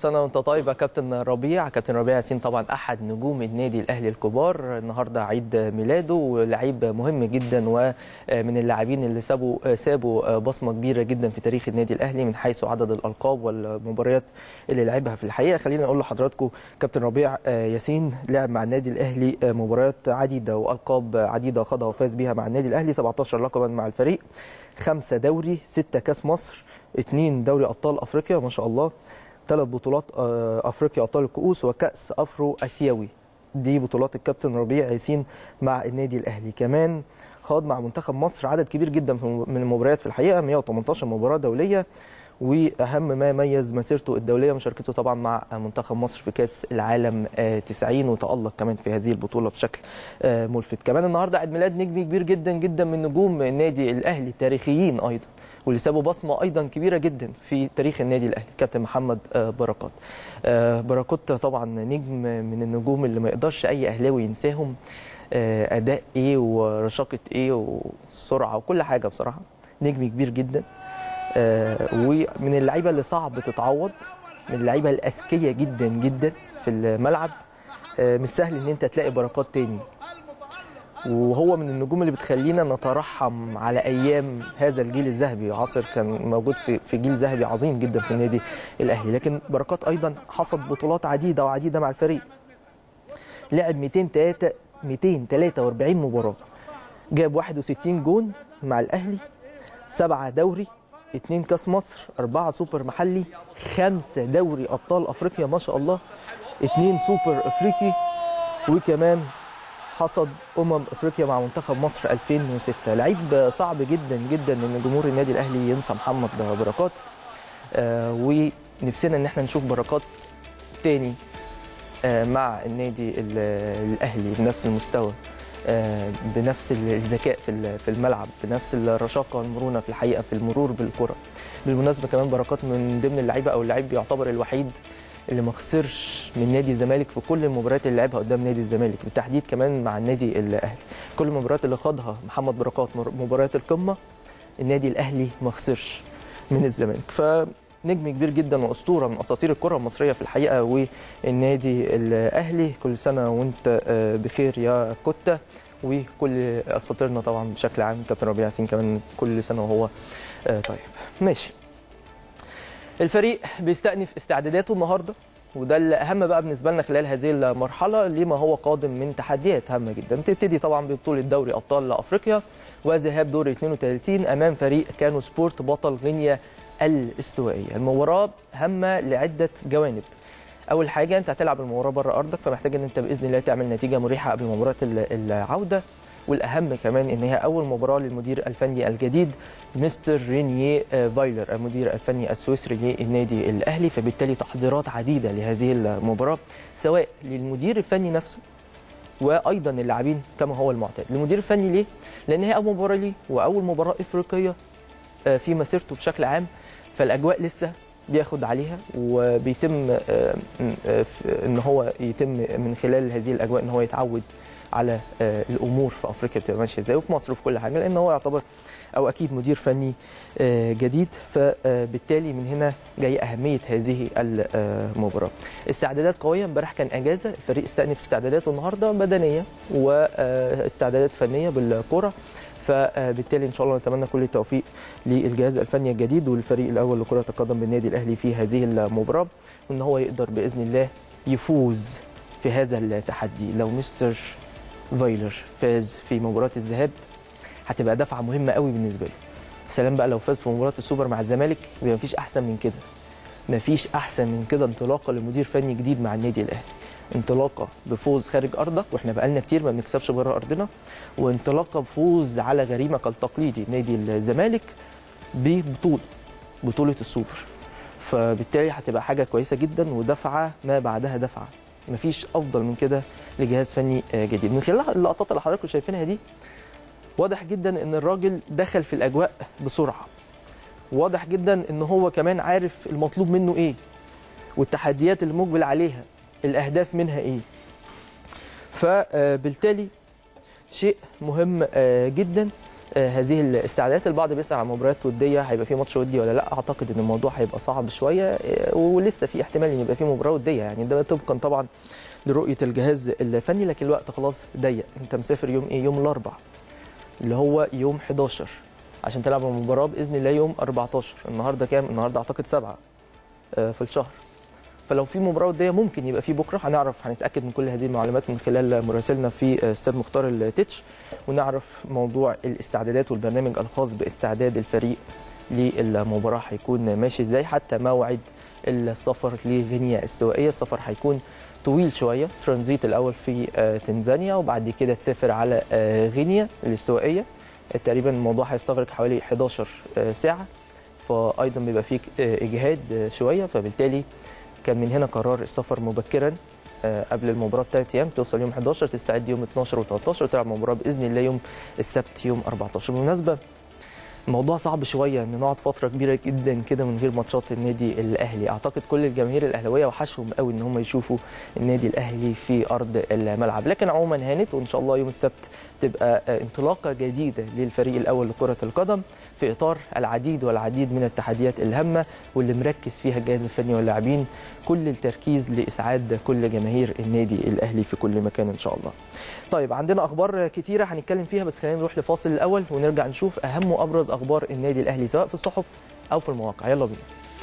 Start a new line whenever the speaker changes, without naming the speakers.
سنه وانت طيب يا كابتن ربيع كابتن ربيع ياسين طبعا احد نجوم النادي الاهلي الكبار النهارده عيد ميلاده ولعيب مهم جدا ومن اللاعبين اللي سابوا سابوا بصمه كبيره جدا في تاريخ النادي الاهلي من حيث عدد الالقاب والمباريات اللي لعبها في الحقيقه خلينا اقول لحضراتكم كابتن ربيع ياسين لعب مع النادي الاهلي مباريات عديده والقاب عديده خاضها وفاز بيها مع النادي الاهلي 17 لقبا مع الفريق خمسة دوري ستة كاس مصر اثنين دوري ابطال افريقيا ما شاء الله ثلاث بطولات افريقيا ابطال الكؤوس وكاس افرو اسيوي دي بطولات الكابتن ربيع ياسين مع النادي الاهلي كمان خاض مع منتخب مصر عدد كبير جدا من المباريات في الحقيقه 118 مباراه دوليه واهم ما ميز مسيرته الدوليه مشاركته طبعا مع منتخب مصر في كاس العالم 90 وتالق كمان في هذه البطوله بشكل ملفت كمان النهارده عيد ميلاد نجم كبير جدا جدا من نجوم النادي الاهلي التاريخيين ايضا واللي سابوا بصمه ايضا كبيره جدا في تاريخ النادي الاهلي كابتن محمد بركات بركات طبعا نجم من النجوم اللي ما يقدرش اي اهلاوي ينساهم اداء ايه ورشاقه ايه وسرعه وكل حاجه بصراحه نجم كبير جدا ومن اللعيبه اللي صعب تتعوض من اللعيبه الاذكياء جدا جدا في الملعب مش سهل ان انت تلاقي بركات تاني وهو من النجوم اللي بتخلينا نترحم على ايام هذا الجيل الذهبي عصر كان موجود في في جيل ذهبي عظيم جدا في النادي الاهلي لكن بركات ايضا حصد بطولات عديده وعديده مع الفريق لعب 203 243 مباراه جاب 61 جون مع الاهلي سبعة دوري اتنين كاس مصر أربعة سوبر محلي خمسة دوري أبطال أفريقيا ما شاء الله اتنين سوبر أفريقي وكمان حصد أمم أفريقيا مع منتخب مصر 2006 لعيب صعب جدا جدا إن جمهور النادي الأهلي ينسى محمد بركات آه ونفسنا إن احنا نشوف بركات تاني آه مع النادي الأهلي بنفس المستوى بنفس الذكاء في في الملعب بنفس الرشاقه والمرونه في الحقيقه في المرور بالكره بالمناسبه كمان بركات من ضمن اللعيبه او اللعيب يعتبر الوحيد اللي ما خسرش من نادي الزمالك في كل المباريات اللي لعبها قدام نادي الزمالك بالتحديد كمان مع النادي الاهلي كل المباريات اللي خاضها محمد بركات مباريات القمه النادي الاهلي ما خسرش من الزمالك ف نجم كبير جدا واسطوره من اساطير الكره المصريه في الحقيقه والنادي الاهلي كل سنه وانت بخير يا كوتا وكل اساطيرنا طبعا بشكل عام كابتن ربيع ياسين كمان كل سنه وهو طيب ماشي الفريق بيستأنف استعداداته النهارده وده الاهم بقى بالنسبه لنا خلال هذه المرحله لما هو قادم من تحديات هامه جدا تبتدي طبعا ببطوله دوري ابطال افريقيا وذهاب دور 32 امام فريق كانو سبورت بطل غينيا الاستوائيه المباراه هامه لعده جوانب اول حاجه انت هتلعب المباراه بره ارضك فمحتاج ان انت باذن الله تعمل نتيجه مريحه قبل مباراه العوده والاهم كمان ان هي اول مباراه للمدير الفني الجديد مستر رينيه فايلر المدير الفني السويسري للنادي الاهلي فبالتالي تحضيرات عديده لهذه المباراه سواء للمدير الفني نفسه وايضا اللاعبين كما هو المعتاد المدير الفني ليه لان هي اول مباراه ليه واول مباراه افريقيه في مسيرته بشكل عام فالاجواء لسه بياخد عليها وبيتم ان هو يتم من خلال هذه الاجواء ان هو يتعود على الامور في افريقيا بتبقى ماشيه ازاي وفي مصر وفي كل حاجه لان هو يعتبر او اكيد مدير فني جديد فبالتالي من هنا جاي اهميه هذه المباراه. استعدادات قويه امبارح كان اجازه الفريق استأنف استعداداته النهارده بدنيه واستعدادات فنيه بالكره فبالتالي ان شاء الله نتمنى كل التوفيق للجهاز الفني الجديد والفريق الاول لكره القدم بالنادي الاهلي في هذه المباراه وان هو يقدر باذن الله يفوز في هذا التحدي لو مستر فايلر فاز في مباراه الذهاب هتبقى دفعه مهمه قوي بالنسبه له سلام بقى لو فاز في مباراه السوبر مع الزمالك يبقى مفيش احسن من كده مفيش احسن من كده انطلاقه لمدير فني جديد مع النادي الاهلي انطلاقه بفوز خارج ارضك واحنا بقالنا كتير ما بنكسبش بره ارضنا وانطلاقه بفوز على غريمك التقليدي نادي الزمالك ببطوله بطوله السوبر فبالتالي هتبقى حاجه كويسه جدا ودفعه ما بعدها دفعه مفيش افضل من كده لجهاز فني جديد من خلال اللقطات اللي حضراتكم شايفينها دي واضح جدا ان الراجل دخل في الاجواء بسرعه واضح جدا ان هو كمان عارف المطلوب منه ايه والتحديات اللي مقبل عليها الاهداف منها ايه فبالتالي شيء مهم جدا آه، هذه الاستعدادات البعض بيسال عن مباريات وديه هيبقى في ماتش ودي ولا لا اعتقد ان الموضوع هيبقى صعب شويه آه، ولسه في احتمال ان يبقى في مباراه وديه يعني ده طبقا طبعا لرؤيه الجهاز الفني لكن الوقت خلاص ضيق انت مسافر يوم ايه يوم الاربعاء اللي هو يوم 11 عشان تلعب المباراه باذن الله يوم 14 النهارده كام النهارده اعتقد 7 آه، في الشهر فلو في مباراه وديه ممكن يبقى في بكره هنعرف هنتاكد من كل هذه المعلومات من خلال مراسلنا في استاد مختار التتش ونعرف موضوع الاستعدادات والبرنامج الخاص باستعداد الفريق للمباراه هيكون ماشي ازاي حتى موعد السفر لغينيا الاستوائيه السفر هيكون طويل شويه ترانزيت الاول في آه، تنزانيا وبعد كده تسافر على آه، غينيا الاستوائيه تقريبا الموضوع هيستغرق حوالي 11 آه، ساعه فايضا بيبقى فيه آه، اجهاد آه، شويه فبالتالي كان من هنا قرار السفر مبكرا آه، قبل المباراه بثلاث ايام توصل يوم 11 تستعد يوم 12 و13 وتلعب مباراه باذن الله يوم السبت يوم 14 بالمناسبه الموضوع صعب شويه ان نقعد فتره كبيره جدا كده من غير ماتشات النادي الاهلي اعتقد كل الجماهير الاهلاويه وحشهم قوي ان هم يشوفوا النادي الاهلي في ارض الملعب لكن عموما هانت وان شاء الله يوم السبت تبقى آه، انطلاقه جديده للفريق الاول لكره القدم في اطار العديد والعديد من التحديات الهامه واللي مركز فيها الجهاز الفني واللاعبين كل التركيز لاسعاد كل جماهير النادي الاهلي في كل مكان ان شاء الله. طيب عندنا اخبار كتيره هنتكلم فيها بس خلينا نروح لفاصل الاول ونرجع نشوف اهم وابرز اخبار النادي الاهلي سواء في الصحف او في المواقع يلا بينا.